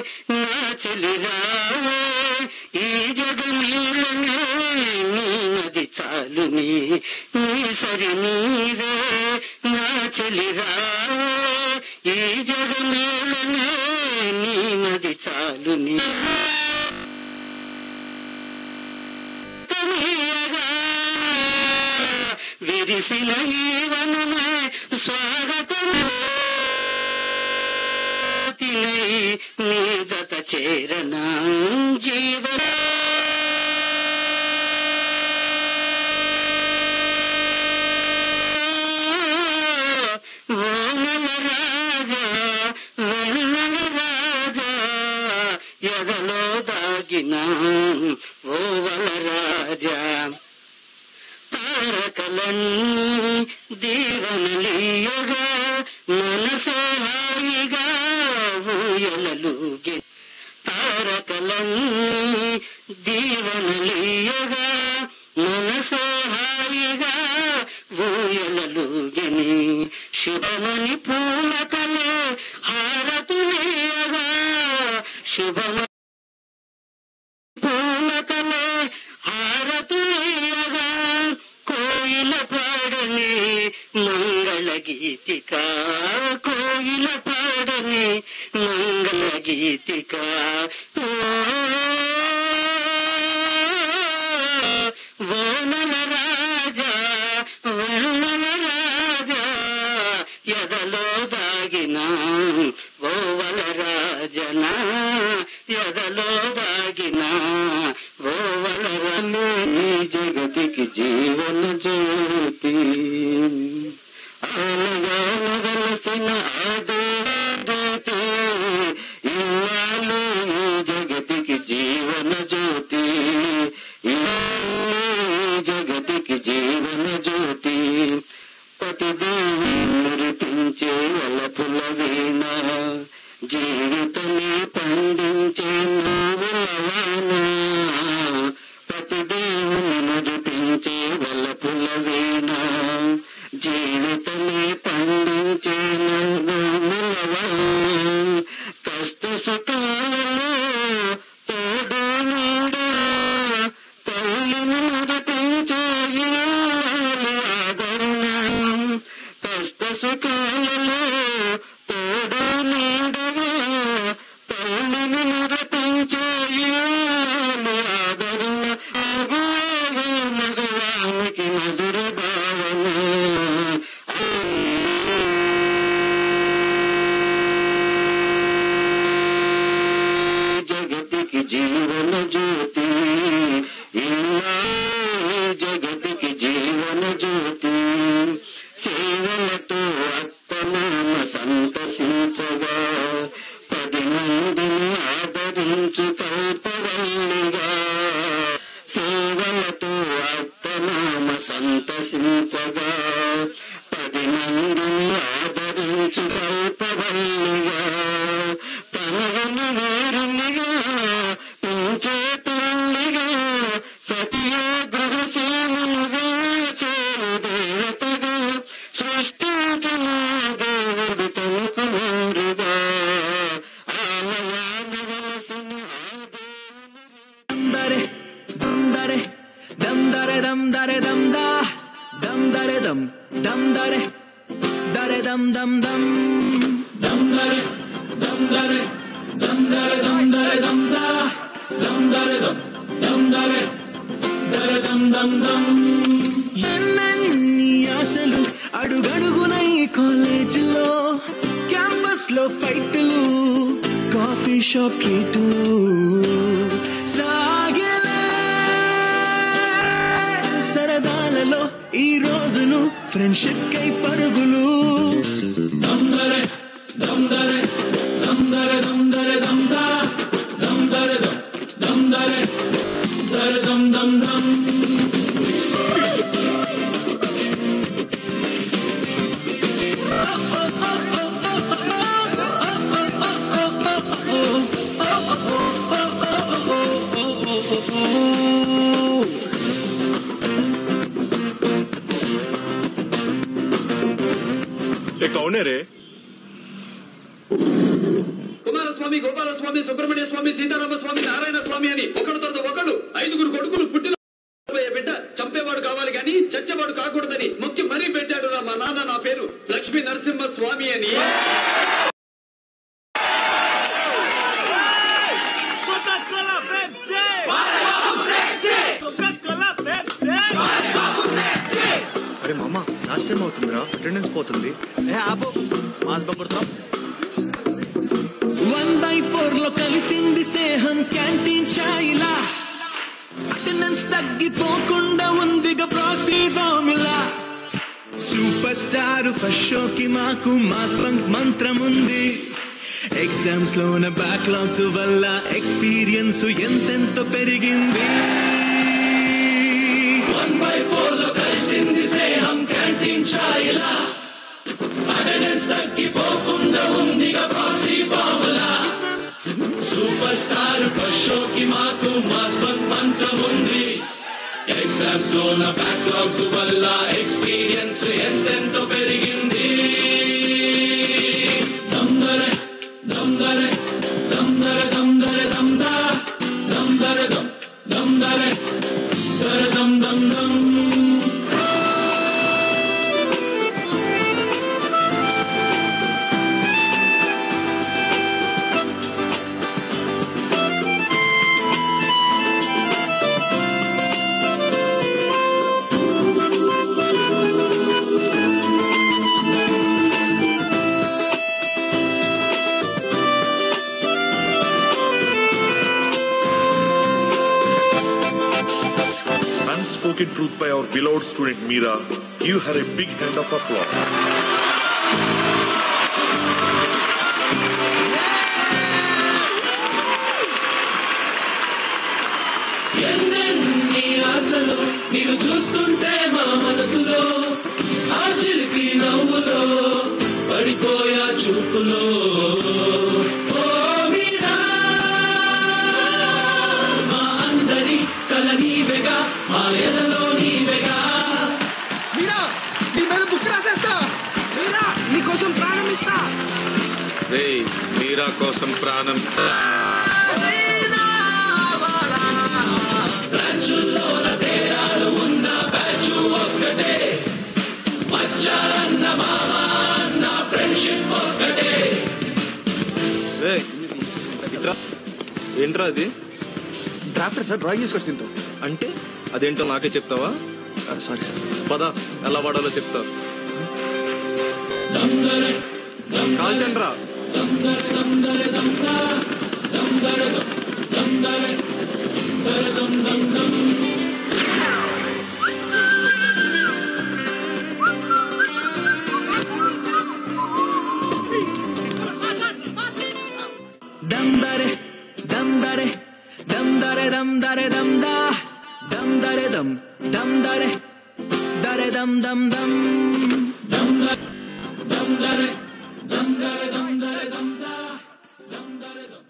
నా చెలి రావే ఈ జగమేలనే నీది చాలుని నీ సరి నీవే నా చెలి రావే ఈ జగమేలనే నీది చాలుని తనీయగా విరిసిన ఈవనమే స్వాగతమే తినై నీ జత చేరన జీవన ఓనల రాజా వెన్నల రాజా ఎగలో దాగిన ఓవల రాజా తారకలన్నీ దీవనలీయగా మనసే హాయిగా ఊయలలుగే తారకలన్నీ దీవనలీయగా మనసే హాయిగా ఊయలలుగని శుభమని పూలకలే హారతులేయగా శుభమని పూలకలే హారతులేయగా కోయిల పాడని మంగళ గీతిక కోయిల పాడని మంగళ గీతిక వనల రాజా వనల రాజా ఎదలో దాగిన ఓవల రాజన ఎదలో దాగిన ఓవల రమే ఈ జగతికి జీవన జ్యోతి ఆలయాలవలసిన ఆదేవతే ఇన్నాళ్ళు ఈ జగతికి జీవన జ్యోతి ఇన్నాళ్ళు ఈ జగతికి జీవన జ్యోతి ప్రతిదేవి మురిపించే వలపుల వీణ జీవితమే పండించే నవ్వులవాన ప్రతిదేవుని మురిపించే వలపుల వీణ జీవితమే పండించే నవ్వులవాన కష్ట సుఖాలలో తోడు నీడా తల్లిని మురిపించే ఇల్లాలి ఆదరణ కష్ట సుఖాలలో తోడు నీడగా తల్లిని మురిపించే ఇల్లాలి ఆదరణ ఆగోగా మగవానికి మధుర భావన జగతికి జీవన జ్యోతి ఇలా జగతికి జీవన జ్యోతి సేవలతో అత్తమామ సంతసించగా పది మందిని ఆదరించు కల్పవల్లిగా సేవలతో అత్తమామ సంతసించగా పది మందిని ఆదరించు కల్పవల్లిగా తనవని వేరునిగా పెంచే తల్లిగా సతియో గృహసీమనుగా చేరు దేవతగా సృష్టించిన దేవుడు తన కుమారుగా ఆలయాన వలసిన ఆ దేవుని dum dare dum dare dum dare dum dare dum da dum dare dum dum dare dare dum dum dum dum dare dum dare dum dare dum dare dum da dum dare dum dum dare dare dum dum dum ఎన్నెన్ని ఆశలు అడుగడుగున ఈ కాలేజీలో campus లో ఫైట్లు coffee shop ట్రీట్లు సాగలే సరదాలలో ఈ రోజులు friendship కై పరుగులు దమ్దరే దమ్దరే దమ్దరే దమ్దరే దమ్దా దమ్దరే దమ్ దమ్దరే దరే దమ్ దమ్ దమ్ ये कौन है रे స్వామి సుబ్రహ్మణ్య స్వామి సీతారామ స్వామి నారాయణ స్వామి అని ఒకడు తర్వాత ఒకడు ఐదుగురు కొడుకులు పుట్టిన పోయే బిడ్డ చంపేవాడు కావాలి గాని చచ్చేవాడు కాకూడదని మొక్కి మరీ పెట్టాడు రా మా నాన్న నా పేరు లక్ష్మీ నరసింహ స్వామి అని Coca-Cola Pepsi! Coca-Cola Pepsi! అరే మామ లాస్ట్ టైం అవుతుందిరా అటెండెన్స్ పోతుంది ఏ ఆపు మాస్ పడుతున్నాం వన్ బై ఫోర్ లో కలిసింది స్నేహం క్యాంటీన్ ఛాయిలా అటెండెన్స్ తగ్గిపోకుండా ఉందిగా proxy formula super star first షోకి మాకు మాస్ బంక్ మంత్రం ఉంది ఎగ్జామ్స్ లోన బ్యాక్లాగ్స్ వల్ల ఎక్స్పీరియన్స్ ఎంతెంతో పెరిగింది వన్ బై ఫోర్ లో కలిసింది స్నేహం క్యాంటీన్ ఛాయిలా అటెండెన్స్ తగ్గిపోకుండా ఉందిగా proxy formula super star first షోకి మాకు మాస్ బంక్ మంత్రం ఉంది ఎగ్జామ్స్ లోన బ్యాక్లాగ్స్ వల్ల ఎక్స్పీరియన్స్ ఎంతెంతో పెరిగింది దమ్దరే దమ్దరే దమ్దరే దమ్దరే దమ్దా దమ్దరే దమ్ దమ్దరే దరే dum dum dum Unspoken truth by our beloved student Meera. Give her a big hand of applause. ఎన్నెన్ని ఆశలు నీకు చూస్తుంటే మా మనసులో ఆ చిలిపి నవ్వులో పడిపోయా చూపులో ఓ మీరా, మా అందరి కల నీవెగా మా ఎదలో నీవెగా మీరా నీ మీద బుక్ రాసేస్తా మీరా నీకోసం ప్రాణం ఇస్తా రే మీరా కోసం ప్రాణం బ్రాంచుల్లోన తేడాలు ఉన్న బ్యాచు ఒక్కటే మచ్చారన్న మామ అన్న ఫ్రెండ్షిప్ ఒక్కటే ఇట్రా ఏంట్రా అది డ్రాఫ్టర్ సార్ డ్రాయింగ్ తీసుకొచ్చి తింటూ అంటే అదేంటో నాకే చెప్తావా సారీ సార్ పద ఎలా వాడాలో చెప్తా దమ్దరే కాల్చండ్రా దమ్దరే దమ్దరే దమ్దా దమ్దరే దమ్ దమ్దరే దరే దమ్ దమ్ దమ్ దమ్ దరే దమ్ దరే దమ్ దరే దమ్ దరే దమ్ దా దమ్ దరే దమ్ దమ్ దరే దరే దమ్ దమ్ దమ్ దమ్ దరే దమ్ దరే దమ్ దరే దమ్ దరే దమ్ దా దమ్ దరే దమ్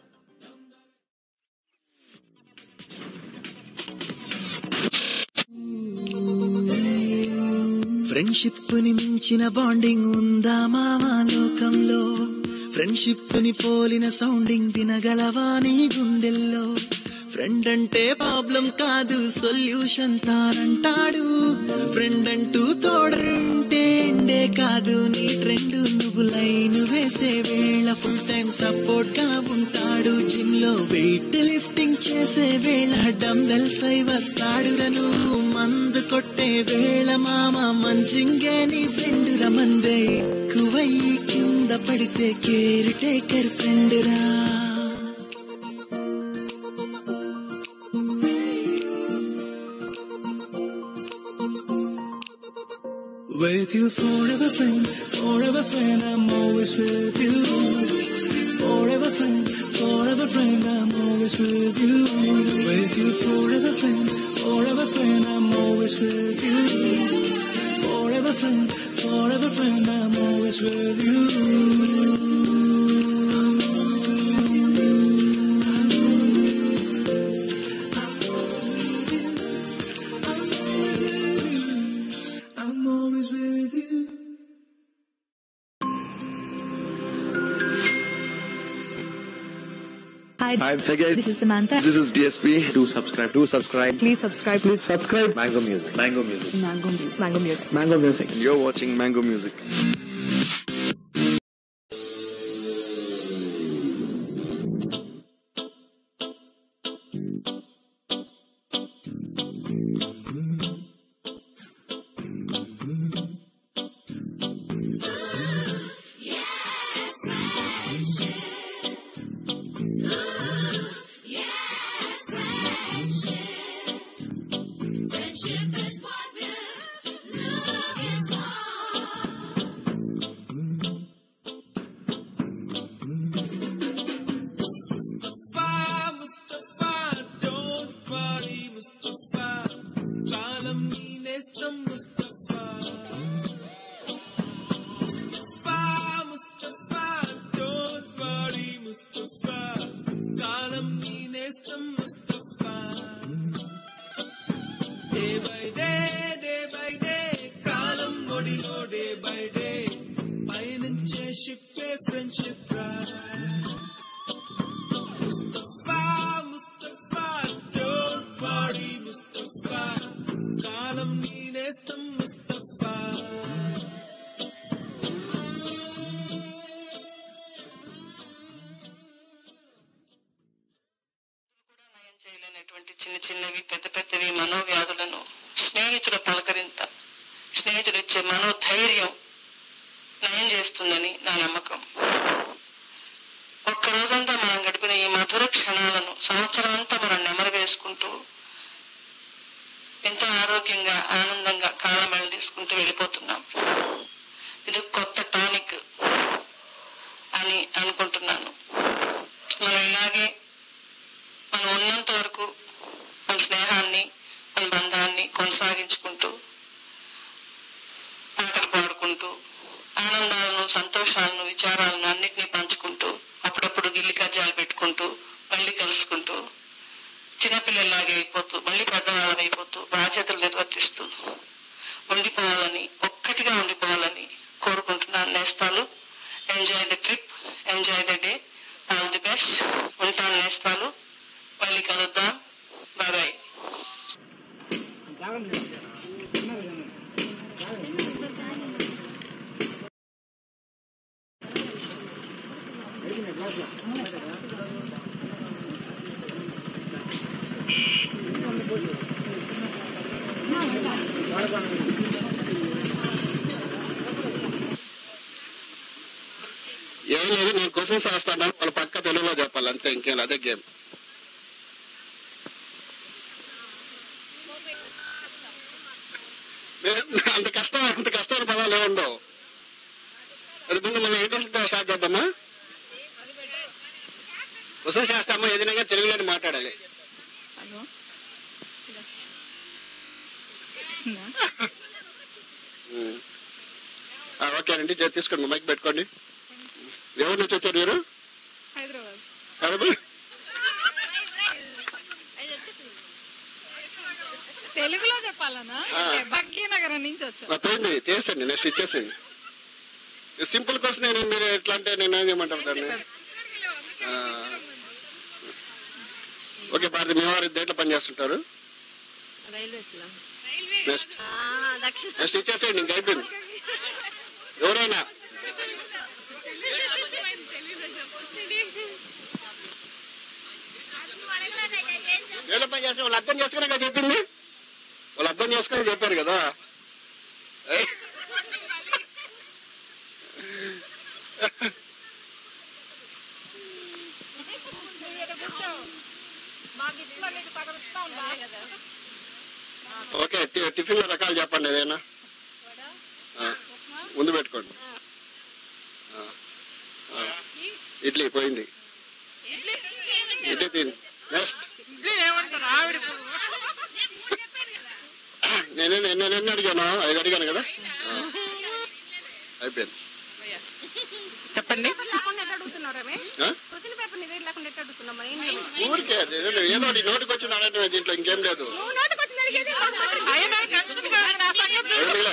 ఫ్రెండ్షిప్ ని మించిన బాండింగ్ ఉందా మామా లోకంలో ఫ్రెండ్షిప్ ని పోలిన సౌండింగ్ వినగలవా నీ గుండెల్లో ఫ్రెండ్ అంటే ప్రాబ్లం కాదు సొల్యూషన్ తానంటాడు ఫ్రెండ్ అంటూ తోడంటే ఎండే కాదు నీ ట్రెండ్ నువ్వు లైన్ వేసే వేళ ఫుల్ టైం సపోర్ట్ గా ఉంటాడు జిమ్ లో వెయిట్ లిఫ్టింగ్ చేసే వేళ డంబెల్స్ అయి వస్తాడు నువ్వు మందు కొట్టే వేళ మామ మంచింగే నీ ఫ్రెండ్ రా మందే ఎక్కువయ్యి కింద పడితే కేర్ టేకర్ ఫ్రెండ్ రా With you forever friend, forever friend, I'm always with you. Forever friend, forever friend, I'm always with you. With you forever friend, forever friend, I'm always with you. Forever friend, forever friend, I'm always with you. I'm always with you. Hi, Hi, hey guys. this is Samantha. This is DSP. Do subscribe. Do subscribe. Please subscribe. Please Subscribe. Mango Music. Mango Music. Mango Music. Mango Music. Mango Music. You're watching Mango Music. నయం చేయలేనటువంటి చిన్న చిన్నవి పెద్ద పెద్దవి మనోవ్యాధులను స్నేహితుల పలకరింత స్నేహితులు ఇచ్చే మనోధైర్యం నయం చేస్తుందని నా నమ్మకం ఒక్క రోజంతా మనం గడిపిన ఈ మధుర క్షణాలను సంవత్సరం అంతా మనం నెమరు వేసుకుంటూ ఎంతో ఆరోగ్యంగా ఆనందంగా కాలం తీసుకుంటూ వెళ్ళిపోతున్నాం ఇది కొత్త టానిక్ అని అనుకుంటున్నాను మనం ఇలాగే మనం ఉన్నంత వరకు మన స్నేహాన్ని మన బంధాన్ని కొనసాగించుకుంటూ పాటలు పాడుకుంటూ ఆనందాలను సంతోషాలను విచారాలను అన్నిటినీ పంచుకుంటూ అప్పుడప్పుడు గిల్లి కజ్జాలు పెట్టుకుంటూ మళ్ళీ కలుసుకుంటూ చిన్నపిల్లలాగే అయిపోతూ మళ్ళీ పెద్దవాళ్ళం అయిపోతూ బాధ్యతలు నిర్వర్తిస్తూ ఉండిపోవాలని ఒక్కటిగా ఉండిపోవాలని కోరుకుంటున్నాను నేస్తాలు enjoy the trip enjoy the day all the best ఉంటాను నేస్తాలు మళ్ళీ కలుద్దాం బాయ్ బాయ్ ఏం లేదు నేను క్వశ్చన్స్ వేస్తాను వాళ్ళ పక్క తెలుగులో చెప్పాలి అంతే ఇంకేం లేదు, అదే గేమ్ అంత కష్టం అంత కష్టమైన పదాలు ఏమి ఉండవు అది ముందు మనం ఇంగ్లీష్ స్టార్ట్ చేద్దామా క్వశ్చన్స్ వేస్తామా ఏదైనా తెలుగులోనే మాట్లాడాలి ఉమ్. ఆ, ఓకేనండి జర తీసుకోండి మైక్ పెట్టుకోండి ఎవరి నుంచి వచ్చారు మీరు హైదరాబాద్ హైదరాబాద్? తెలుగులో చెప్పాలనా ఆ. భక్తినగరం నుంచి వచ్చాం నా పోయింది తీసండి నెక్స్ట్ ఇచ్చేసండి సింపుల్ క్వశ్చన్ నేను మీరు ఎట్లా అంటే నేను ఏం చేయమంటారు దాన్ని ఆ. ఓకే భారతి మీ వారు దేంట్లో పని చేస్తుంటారు రైల్వేస్ లో నెక్స్ట్ నెక్స్ట్ ఇచ్చేసేయండి ఇంక అయిపోయింది ఎవరైనా దేంట్లో పని చేస్తే వాళ్ళు అర్థం చేసుకునే చెప్పింది వాళ్ళు అర్థం చేసుకుని చెప్పారు కదా ఏయ్. ఓకే టి- టిఫిన్ లో రకాలు చెప్పండి ఏదైనా ఆ, ముందు పెట్టుకోండి ఆ, ఆ. ఇడ్లీ పోయింది ఇడ్లీ తిని నెక్స్ట్ నేనే నేను ఎన్ని అడిగాను ఐదు అడిగాను కదా ఆ. అయిపోయింది చెప్పండి ఆ? ఊరికే అది ఏదో ఏదో ఒకటి నోటికి వచ్చింది అడగటమే దీంట్లో ఇంకేం లేదు ఎందుకులే?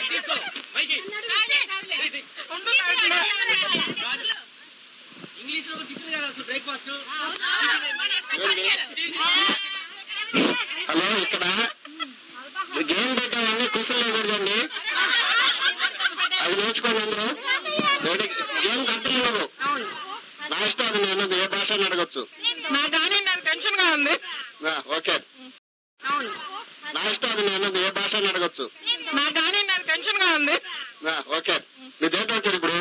ఇంగ్లీష్ లో టిఫిన్ కాదు అసలు బ్రేక్ఫాస్ట్ హలో ఇక్కడ గేమ్ పెట్టాలని కుసలు లేకూడదండి అది నేర్చుకోండి అందరూ రెడీ గేమ్ కట్టలేదు నా ఇష్టం అది నేను ఏ భాష అని అడగచ్చు నా కానీ నాకు టెన్షన్ గా ఉంది ఆ, ఓకే అవును నా ఇష్టం అది నేను ఏ భాష అని అడగచ్చు నా కానీ నాకు టెన్షన్ గా ఉంది ఆ, ఓకే మీ దేంట్లో వచ్చారు ఇప్పుడు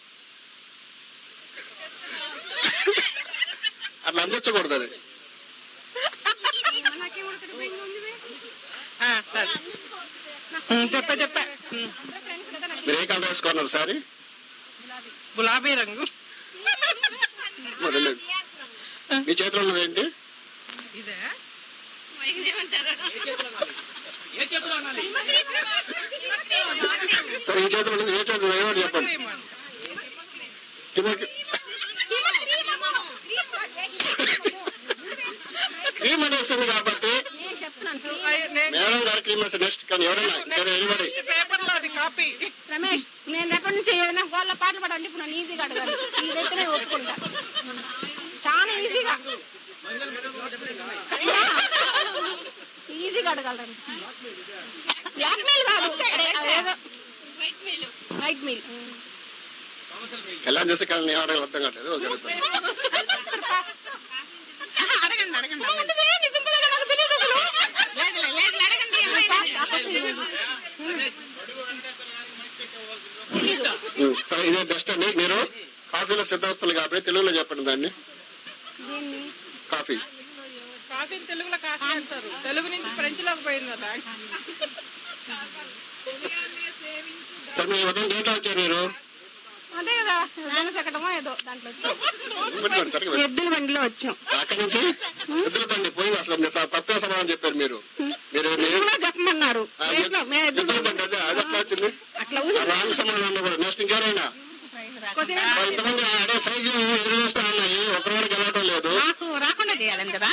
అట్లా అందించకూడదు అది ఆ, సరే. ఉమ్, చెప్పా చెప్పా ఉమ్, మీరు ఏ కలర్ వేసుకున్నారు సారీ గులాబీ రంగు మరి లేదు. మీ చేతిలో ఉన్నది ఏంటి ఇదే సరే ఈ చేతిలో ఉన్నది ఏ చేతిలో ఏమో చెప్పండి కిందకి- క్రీమ్ అని వస్తుంది కాబట్టి మేడం గారు క్రీమ్ వేస్తే నెక్స్ట్ కానీ ఎవరైనా వేరే ఎనిబడి పేపర్ లో అది కాపీ రమేష్ నేను ఎప్పటి నుంచి ఏదైనా వాళ్ళ పాటలు పాడండి ఇప్పుడు నన్ను ఈజీగా అడగాలి ఇదైతే నేను ఒప్పుకుంటా చాలా ఈజీగా ఈజీగా అడగలరు బ్లాక్ మెయిల్ కాదు అదే, అదేదో వైట్ మెయిల్ ఎలా చేస్తే కానీ నేను అడగాలి అర్థం కావట్లేదు ఓకే అడుగుతాను. అడగండి అడగండి లేదు లేదు అడగండి ఉం, సరే ఇదే బెస్ట్ అండి మీరు కాఫీలో సిద్ధవస్తులు కాబట్టి తెలుగులో చెప్పండి దాన్ని కాఫీ కాఫీ తెలుగులో కాఫీ అంటారు తెలుగు నుంచి ఫ్రెంచ్ లోకి పోయింది కదా సరే మీరు ఉదయం దేంట్లో వచ్చారు మీరు అదే కదా జనశకటమో ఏదో దాంట్లో పెట్టుకోండి సరిగ్గా పెట్టుకోండి. ఎద్దుల బండిలో వచ్చాం అక్కడి నుంచి ఎద్దుల బండి పోయింది అసలు మీరు స- తప్పే సమాధానం చెప్పారు మీరు మీరు మీరు- కూడా చెప్పమన్నారు ఆ, రేట్లో మేము ఎద్దుల ఎద్దుల బండి అదే అది ఎట్లా వచ్చింది అట్లా ఆ రాంగ్ సమాధానం కూడా నెక్స్ట్ ఇంకెవరైనా కొద్దిగా మరి ఇంతమంది అడే ప్రైజ్ ఎదురు చూస్తా ఉన్నాయి ఒకరికి వెళ్ళటం లేదు నాకు రాకుండా చేయాలని కదా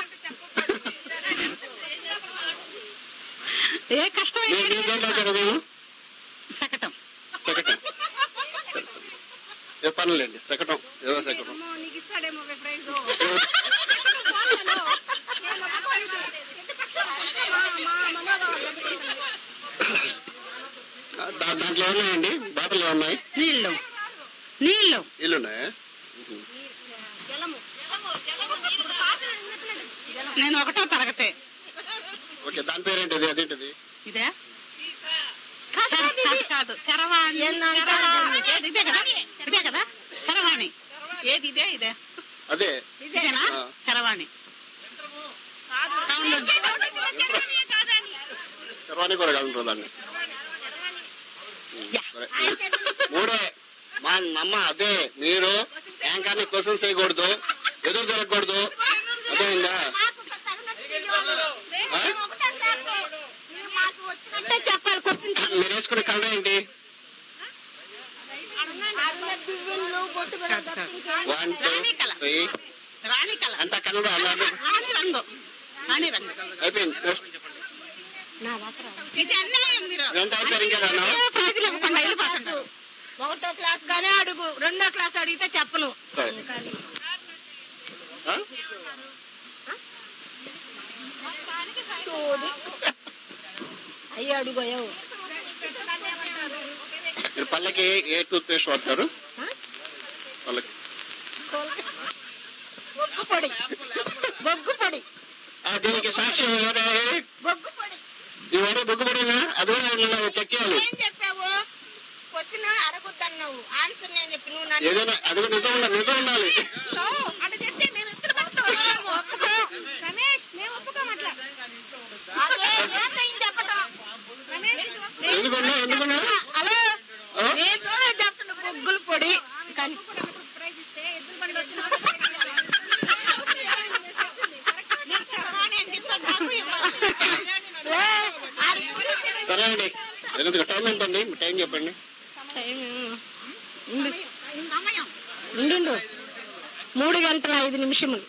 ఏ కష్టం మీరు మీరు దేంట్లో వచ్చారు ఉదయం సకటం శకటం సరే. ఏ పనులేండి శకటం ఏదో శకటం అమ్మో, నీకు ఇస్తాడేమో ప్రైజ్ దా- దాంట్లో ఉన్నాయండి బాటలు ఉన్నాయి నీళ్ళు నీళ్ళు ఇల్లు ఉన్నాయా నేను ఒకటో తరగతే ఓకే దాని పేరేంటిది అదేంటిది ఇదే కాదు కాదు చరవాణి చరవాణి. ఏది ఇదే కదా ఇదే కదా చరవాణి ఏది ఇదే ఇదే అదే ఇదేనా ఆ. చరవాణి అవును. శర్వాణి కూడా కలుగుతుంది దాన్ని సరే. మూడే మా అమ్మ అదే మీరు యాంకర్ని క్వశ్చన్స్ చేయకూడదు ఎదురు జరగకూడదు అదేందా చెప్పాలి కొత్త మీరు వేసుకునే కలర్ ఏంటి బొట్టు వన్ టూ త్రీ రాణి కల అంత కలర్ అలాగే రాణి రంగు రాణి రంగు అయిపోయింది నెక్స్ట్ ఇది అన్యాయం మీరు ఎంత అయిపోయారు ఇంకా రానా? ప్రైజులు ఇవ్వకుండా వెళ్ళిపోతున్నారు ఒకటో క్లాస్ గానే అడుగు రెండో క్లాస్ అడిగితే చెప్పను సరే ఆ? సోది. అయ్యి అడుగు అయ్యవు మీరు పళ్ళకి ఏ టూత్ పేస్ట్ వాడతారు పళ్ళకి బొగ్గు పొడి బొగ్గు పొడి ఆ, దీనికి సాక్ష్యం ఎవరు? బొగ్గు పొడి ఈ వాడే బొగ్గుపడేనా అది కూడా ఏమన్నా చెక్ చేయాలి ఏం చెప్పావు పొద్దున అడగొద్దన్నావు ఆన్సర్ నేను చెప్పి నువ్వు నన్ను ఏదైనా అది కూడా నిజం ఉండాలి నిజం ఉండాలి అటు చెప్తే మేము ఇద్దరు పట్టుకోము. ఒప్పుకో. రమేష్ మేము ఒప్పుకోమట్లా అదే ఏందో ఈయన చెప్పటం రమేష్ ఎందుకున్నా ఎందుకున్నా హలో ఆ? నేను చెప్తున్నా బొగ్గుల పొడి కానీ ప్రైజ్ ఇస్తే ఎద్దుల బండి వచ్చిన నేను చరవాణి అని చెప్పాను నాకు ఇవ్వాలి. ఏ, అది- సరే అండి ఎందుకు టైం ఎంత అండి మీ టైం చెప్పండి సమయం ఉండు మూడు గంటల ఐదు నిమిషములు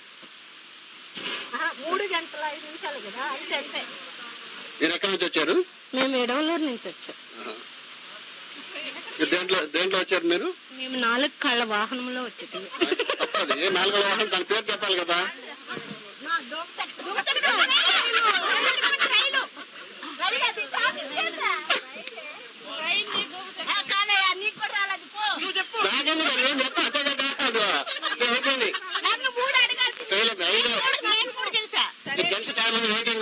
మూడు గంటల ఐదు నిమిషాలు కదా అంతే అంతే మీరు ఎక్కడి నుంచి వచ్చారు మేము ఎడవలూరు నుంచి వచ్చాం ఆహా. మీరు దేంట్లో దేంట్లో వచ్చారు మీరు మేము నాలుగు కళ్ళ వాహనంలో వచ్చేది తప్పది ఏ నాలుగో వాహనం దాని పేరు చెప్పాలి కదా నాకెందుకు నేను చెప్పు అంతే కదా అది అయిపోయింది చేయలేదు ఐదు నీకు తెలుసు చాలా మంది వెయిటింగ్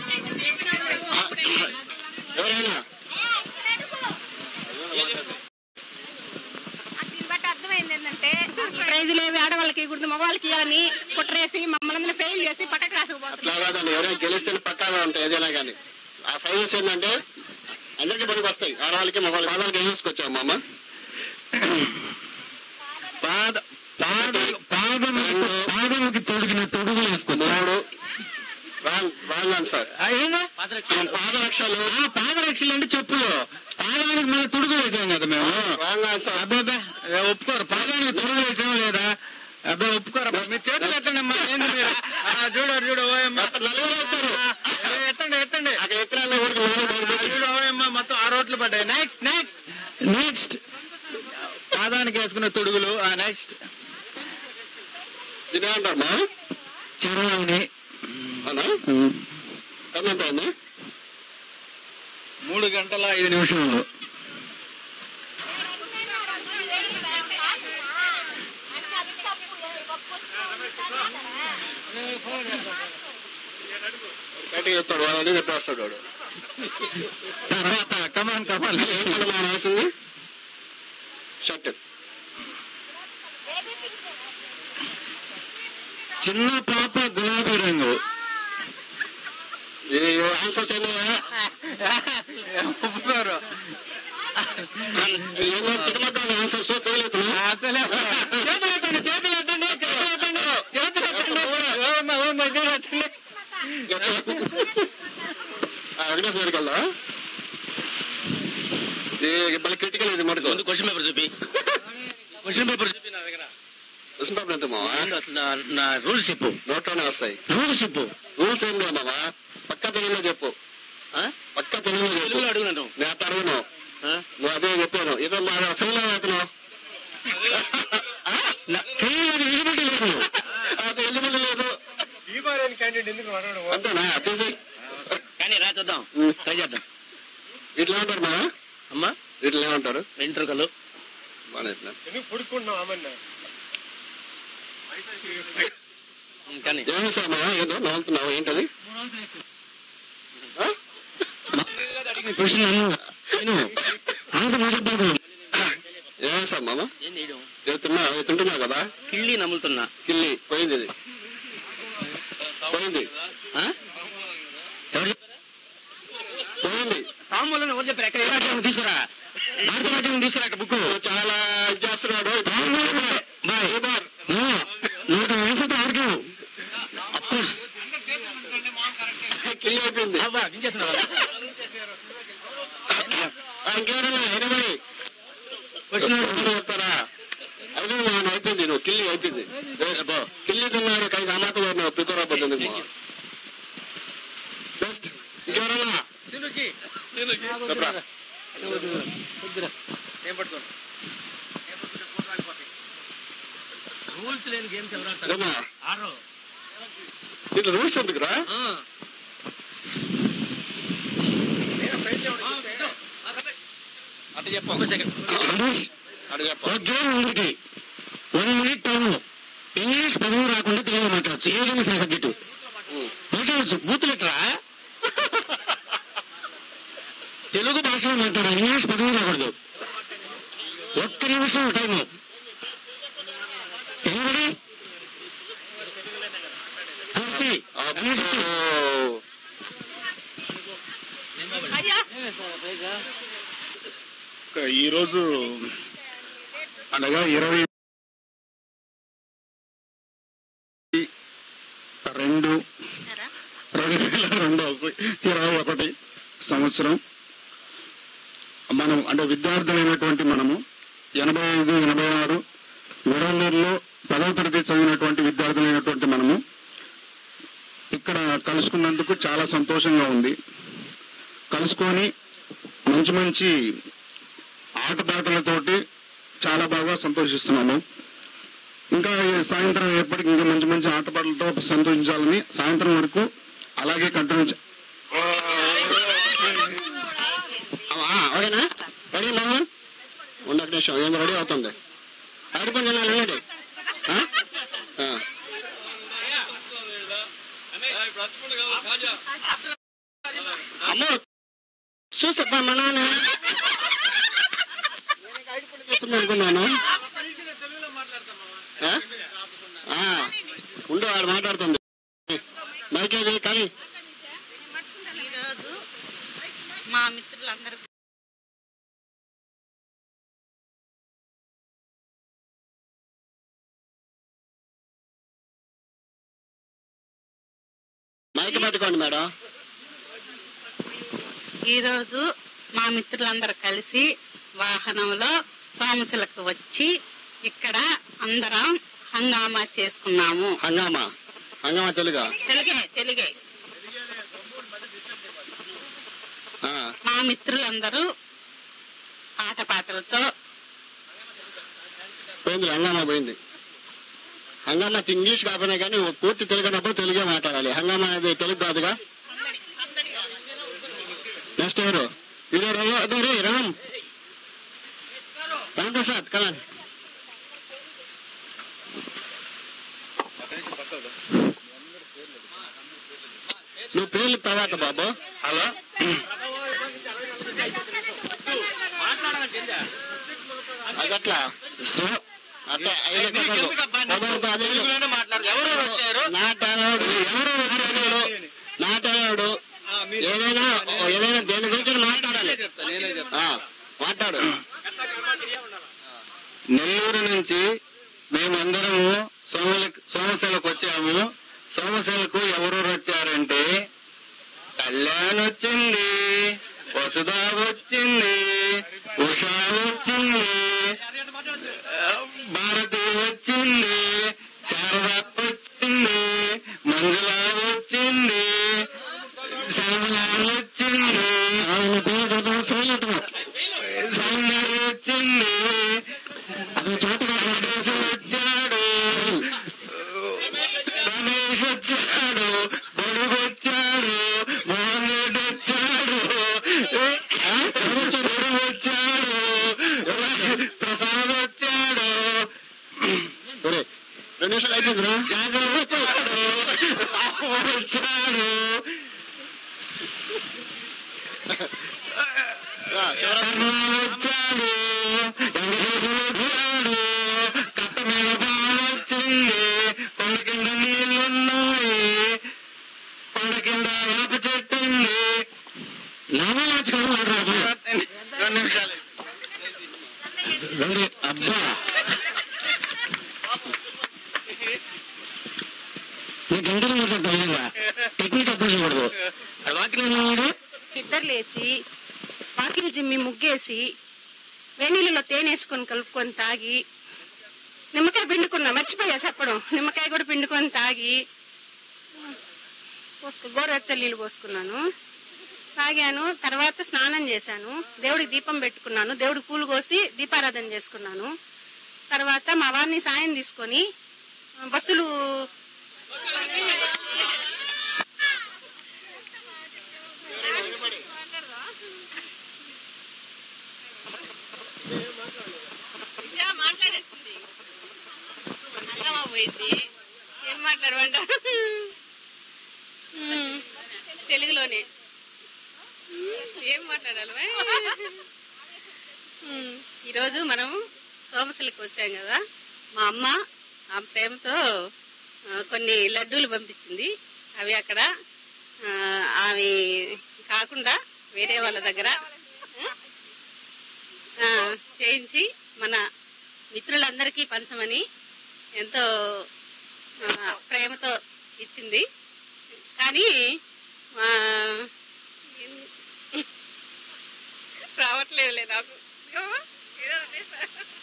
ఎవరైనా దీన్ని బట్టి అర్థమైంది ఏంటంటే ప్రైజులు ఏవి ఆడవాళ్ళకి ఇవ్వకూడదు మగవాళ్ళకి ఇవ్వాలని కుట్రేసి మమ్మల్ని అందరినీ ఫెయిల్ చేసి పక్కకు రాసుకుపోతుంది అట్లా కాదండి ఎవరైనా గెలిస్తే పక్కాగా ఉంటాయి ఏదైనా కానీ ఆ ఫైనల్స్ ఏంటంటే అందరికీ పనికి వస్తాయి ఆడవాళ్ళకి మగవాళ్ళకి పాదాలకి ఏం తీసుకొచ్చావు మామ పాద పాద పాదములకు పాదముకి తొడిగిన తొడుగులు వేసుకున్నాడు రాంగ్ రాంగ్ ఆన్సర్ పాదరక్షలు పాదరక్షలు అంటే చెప్పులు పాదానికి మన తొడుగు వేసాం కదా మేము రాంగ్ ఆన్సర్ అబ్బాయి ఒప్పుకోరు పాదానికి తొడుగు వేసాం లేదా అబ్బాయి ఒప్పుకోరు మీరు చేతులు ఎత్తండి అమ్మా ఏంది మీరు ఆ, చూడు చూడు ఓయమ్మ ఏ, ఎత్తండి ఎత్తండి అక్కడ ఎత్తురాన్ని ఊరికి ఆ, చూడు ఓయమ్మ మొత్తం ఆ రోడ్లు పడ్డాయి నెక్స్ట్ నెక్స్ట్ నెక్స్ట్ పాదానికి వేసుకున్న తొడుగులు ఆ నెక్స్ట్ దీని ఏమంటారు మా చరవాణి అవునా టైం ఎంత అయింది మూడు గంటల ఐదు నిమిషాలు బయటకు చెప్తాడు వాడు అదే చెప్పేస్తాడు వాడు తర్వాత కమాన్ కమాన్ ఏం కలర్ మనం వేసింది షర్ట్ చిన్న పాప గులాబీ రంగు ఇది ఆన్సర్స్ ఏమయ్యా ఒప్పుకోరు ఏమో తిరుమల ఆన్సర్స్ ఫెయిల్ అవుతున్నా అసలే చేతులు ఎత్తండి చేతులు ఎత్తండి చేతులు ఎత్తండి చేతులు ఎత్తండి ఓమ్మ, ఓమ్మ, చేతులు ఎత్తండి వెంకటేశ్వర గారికి వెళ్దా ఇది మళ్ళీ క్రిటికల్ ఇది మటుకు క్వశ్చన్ పేపర్ చూపి క్వశ్చన్ పేపర్ చూపి నా దగ్గర క్వశ్చన్ పేపర్ ఎంత మావా అసలు నా- నా రూల్స్ చెప్పు నోట్లోనే వస్తాయి రూల్స్ చెప్పు రూల్స్ ఏం లేవు మావా పక్క తెలుగులో చెప్పు ఆ? పక్క తెలుగులో చెప్పు తెలుగులో అడుగు నన్ను నేను అట్లా అడగను ఆ? నువ్వు అదే చెప్పాను ఏదో మా ఫెయిల్ అవుతున్నావు నా- ఫెయిల్ అది ఎలిజిబిలిటీ లేదు అది ఎలిజిబుల్ లేదు అంతేనా తీసి కానీ రా చూద్దాం ట్రై చేద్దాం ఇట్లా ఏమంటారు మా అమ్మా ఇట్లా ఏమంటారు వెంట్రుకలు బాగా ఇట్లా కానీ ఏమి సార్ మా ఏదో నవ్వుతున్నావు ఏంటది ఆ? క్వశ్చన్ నేను ఆన్సర్ మాట్లాడతాను ఏమి సార్ మామ ఏం చేయడం ఏదో తిన్నా ఏదో తింటున్నావు కదా కిళ్ళి నములుతున్నా కిల్లి పోయింది ఇది పోయింది ఆ? ఎవరు చెప్పారు? పోయింది తాంబూలం ఎవరు చెప్పారు ఎక్కడ ఏ రాజ్యాంగం తీసుకురా భారత రాజ్యాంగం తీసుకురా అక్కడ బుక్ నువ్వు చాలా ఇది చేస్తున్నాడు నూట వేసతో ఆర్గ్యూ అఫ్కోర్స్ కిల్లి అయిపోయింది అవ్వా దించేస్తున్నావా ఆ, ఇంకెవరన్నా ఎనబడి క్వశ్చన్ చెప్తారా అయిపోయింది మామ అయిపోయింది నువ్వు కిల్లి అయిపోయింది అబ్బో. కిల్లి తిన్నాడు కై సమాతం నువ్వు ప్రిపేర్ అయిపోతుంది మా బెస్ట్ ఇంకెవరన్నా చెప్పరా ఏం పట్టుకో రూల్స్ లేని గేమ్స్ ఎవరు ఆడతారు ఏమా ఆడరు ఇట్లా రూల్స్ ఎందుకురా అటు చెప్పు ఒక సెకండ్ అటు చెప్పు ఒక గేమ్ అందరికి వన్ మినిట్ టైం ఇంగ్లీష్ పదవి రాకుండా తెలుగు మాట్లాడచ్చు ఏదైనా సరే సబ్జెక్టు ఉమ్. మాట్లాడచ్చు బూతులెట్రా తెలుగు భాషలో మాట్లాడాలి ఇంగ్లీష్ పదవి రాకూడదు ఒక్క నిమిషం టైం ఎవరి అబ్బో. అయ్యా ఈ రోజు అనగా ఇరవై రెండు రెండు వేల రెండు ఇరవై ఒకటి సంవత్సరం మనం అంటే విద్యార్థులైనటువంటి మనము ఎనభై ఐదు ఎనభై ఆరు విడవలూరులో పదవ తరగతి చదివినటువంటి విద్యార్థులైనటువంటి మనము ఇక్కడ కలుసుకున్నందుకు చాలా సంతోషంగా ఉంది కలుసుకొని మంచి మంచి ఆటపాటలతోటి చాలా బాగా సంతోషిస్తున్నాము ఇంకా ఈ సాయంత్రం ఎప్పటికి ఇంకా మంచి మంచి ఆటపాటలతో సంతోషించాలని సాయంత్రం వరకు అలాగే కంటిన్యూ చే- ఓకేనా రెడీ మోహన్ ఉండక నిమిషం ఏంది రెడీ అవుతుంది ఆడిపోయి జనాలు వినండి ఆ? ఆ. అమ్మో చూసప్పా మా నాన్న చేస్తుంది అనుకున్నాను ఆ? ఆ, ఉండు వాడు మాట్లాడుతుంది మైకేది కానీ ఈరోజు మా మిత్రులందరూ మైక్ పట్టుకోండి మేడం ఈరోజు మా మిత్రులందరూ కలిసి వాహనంలో సోమశిలకు వచ్చి ఇక్కడ అందరం హంగామా చేసుకున్నాము హంగామా హంగామా తెలుగా తెలుగే తెలుగే ఆ, మా మిత్రులందరూ ఆటపాటలతో పోయింది హంగామా పోయింది హంగామా ఇంగ్లీష్ కాకపోయినా కానీ పూర్తి తెలుగు అన్నప్పుడు తెలుగే మాట్లాడాలి హంగామా అనేది తెలుగు కాదుగా నెక్స్ట్ ఎవరు ఇది అదే రే రామ్ రామ్ ప్రసాద్ కమాన్ నువ్వు పేర్లు తర్వాత బాబు హలో అదట్లా సో అట్లా ఐదు కుదరదు. కుదరదు, అది ఎవరు వచ్చారు నాటవాడు ఎవరు వచ్చారు నాటవాడు ఏదైనా ఏదైనా దేని గురించి మాట్లాడాలి ఆ, మాట్లాడు నెల్లూరు నుంచి మేమందరము సోమల సోమశిలకు వచ్చాము సోమశిలకు ఎవరెవరు వచ్చారంటే కళ్యాణ్ వచ్చింది వసుధ వచ్చింది ఉషా వచ్చింది భారతి వచ్చింది శారద వచ్చింది మంజుల వచ్చింది శ్యామల వచ్చింది సౌందర్య వచ్చింది అది చోటుగా రమేష్ వచ్చాడు రమేష్ వచ్చాడు బడుగు వచ్చాడు మోహన్ రెడ్డి వచ్చాడు బడుగు వచ్చాడు ప్రసాద్ వచ్చాడు ఒరే, రెండు నిమిషాలు అయిపోయిందిరా జాజర్ వచ్చాడు వచ్చాడు కర్ణాలు వచ్చాడు వెంకటేశ్వరుడు వచ్చాడు కట్ట మీద పాలు వచ్చింది కొండ కింద నీళ్లున్నాయి కొండ కింద వేప చెట్టు ఉంది నామలు వచ్చుకొని మాట్లాడు రెండు నిమిషాలు రెండు అబ్బా నీ గంటలు మాట్లాడతాం టెక్నిక్ అప్పుడు చేయకూడదు వాకింగ్ ఇద్దరు లేచి వాకిలి జిమ్మి ముగ్గేసి వేణీళ్ళలో తేనేసుకొని కలుపుకొని తాగి నిమ్మకాయ పిండుకున్నా మర్చిపోయా చెప్పడం నిమ్మకాయ కూడా పిండుకొని తాగి పోసుకు గోరువెచ్చని నీళ్ళు పోసుకున్నాను తాగాను తర్వాత స్నానం చేశాను దేవుడికి దీపం పెట్టుకున్నాను దేవుడికి పూలు కోసి దీపారాధన చేసుకున్నాను తర్వాత మా వారిని సాయం తీసుకొని ఆ, బస్సులు మాట్లాడేస్తుంది అంగమా పోయింది ఏం మాట్లాడమంట తెలుగులోనే ఏం మాట్లాడాలి వే? ఉమ్, ఈరోజు మనం సోమశిలకు వచ్చాం కదా మా అమ్మ ఆ ప్రేమతో ఆ, కొన్ని లడ్డూలు పంపించింది అవి అక్కడ ఆ, అవి కాకుండా వేరే వాళ్ళ దగ్గర ఆ, చేయించి మన మిత్రులందరికీ పంచమని ఎంతో ఆ, ప్రేమతో ఇచ్చింది కానీ ఆ, ఎన్- రావట్లేదులే నాకు ఏమో, ఏదో అనేసా.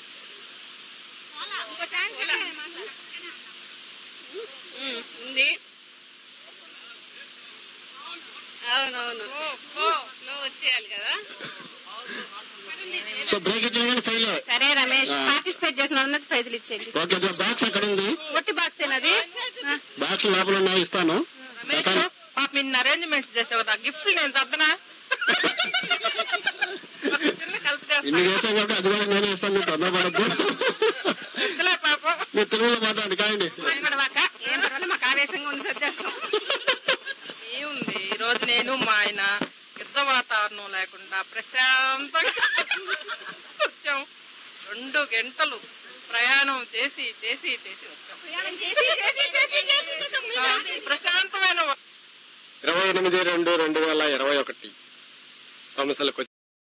ఉమ్, ఉంది అవునవును నువ్వు వచ్చేయాలి కదా సో బ్రేక్ ఇచ్చిన ఫెయిల్ సరే రమేష్ ఆ. పార్టిసిపేట్ చేసిన అందరికి ప్రైజులు ఇచ్చేయండి ఓకే బాక్స్ అక్కడ ఉంది ఒట్టి బాక్స్ ఏనది బాక్స్ లోపల ఉన్నాయి ఇస్తాను పాప ఇన్ని అరేంజ్మెంట్స్ చేసావు కదా గిఫ్ట్లు నేను తద్దనా ఇన్ని చేసాం కాబట్టి అది కూడా నేనే ఇస్తాను మీరు తొందరపడద్దు పాపం మీరు తెలుగులో మాట్లాడండి కాయండి మాట్లాడవాక ఏం పర్వాలేదు మాకు ఆవేశంగా ఉంది సర్దేస్తాం ఏముంది ఈ రోజు నేను మా ఆయన యుద్ధ వాతావరణం లేకుండా ప్రశాంతంగా వచ్చాం రెండు గంటలు ప్రయాణం చేసి చేసి చేసి వచ్చాం ఆ, ప్రశాంతమైన ఇరవై ఎనిమిది రెండు రెండు వేల ఇరవై ఒకటి సంస్థలకు